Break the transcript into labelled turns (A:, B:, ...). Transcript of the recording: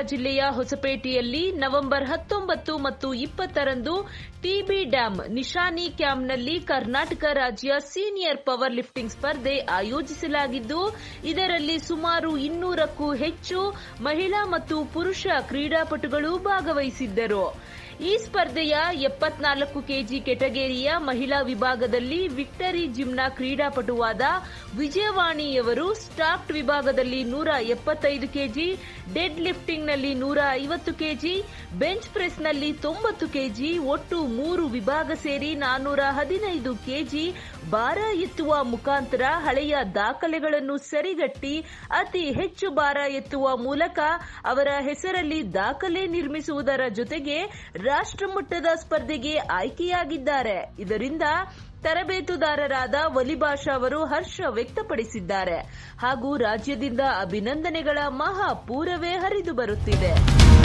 A: ಜಿಲ್ಲೆಯ ಹೊಸಪೇಟೆಯಲ್ಲಿ ನವೆಂಬರ್ ಹತ್ತೊಂಬತ್ತು ಮತ್ತು ಇಪ್ಪತ್ತರಂದು ಟಿಬಿ ಡ್ಯಾಂ ನಿಶಾನಿ ಕ್ಯಾಂಪ್ನಲ್ಲಿ ಕರ್ನಾಟಕ ರಾಜ್ಯ ಸೀನಿಯರ್ ಪವರ್ ಲಿಫ್ಟಿಂಗ್ ಸ್ಪರ್ಧೆ ಆಯೋಜಿಸಲಾಗಿದ್ದು ಇದರಲ್ಲಿ ಸುಮಾರು ಇನ್ನೂರಕ್ಕೂ ಹೆಚ್ಚು ಮಹಿಳಾ ಮತ್ತು ಪುರುಷ ಕ್ರೀಡಾಪಟುಗಳು ಭಾಗವಹಿಸಿದ್ದರು ಈ ಸ್ಪರ್ಧೆಯ ಎಪ್ಪತ್ನಾಲ್ಕು ಕೆಜಿ ಕೆಟಗೇರಿಯ ಮಹಿಳಾ ವಿಭಾಗದಲ್ಲಿ ವಿಕ್ಟರಿ ಜಿಮ್ನ ಕ್ರೀಡಾಪಟುವಾದ ವಿಜಯವಾಣಿಯವರು ಸ್ಟಾಕ್ಟ್ ವಿಭಾಗದಲ್ಲಿ ನೂರ ಎಪ್ಪತ್ತೈದು ಕೆಜಿ ಡೆಡ್ ಲಿಫ್ಟಿಂಗ್ನಲ್ಲಿ ನೂರ ಐವತ್ತು ಕೆಜಿ ಬೆಂಚ್ ಪ್ರೆಸ್ನಲ್ಲಿ ತೊಂಬತ್ತು ಕೆಜಿ ಒಟ್ಟು ಮೂರು ವಿಭಾಗ ಸೇರಿ ನಾನ್ನೂರ ಹದಿನೈದು ಕೆಜಿ ಭಾರ ಎತ್ತುವ ಮುಖಾಂತರ ಹಳೆಯ ದಾಖಲೆಗಳನ್ನು ಸರಿಗಟ್ಟಿ ಅತಿ ಹೆಚ್ಚು ಭಾರ ಎತ್ತುವ ಮೂಲಕ ಅವರ ಹೆಸರಲ್ಲಿ ದಾಖಲೆ ನಿರ್ಮಿಸುವುದರ ಜೊತೆಗೆ ರಾಷ್ಟ್ರಮಟ್ಟದ ಸ್ಪರ್ಧೆಗೆ ಆಯ್ಕೆಯಾಗಿದ್ದಾರೆ ಇದರಿಂದ ತರಬೇತುದಾರರಾದ ವಲಿಭಾಷಾ ಅವರು ಹರ್ಷ ವ್ಯಕ್ತಪಡಿಸಿದ್ದಾರೆ ಹಾಗೂ ರಾಜ್ಯದಿಂದ ಅಭಿನಂದನೆಗಳ ಮಹಾಪೂರವೇ ಹರಿದು ಬರುತ್ತಿದೆ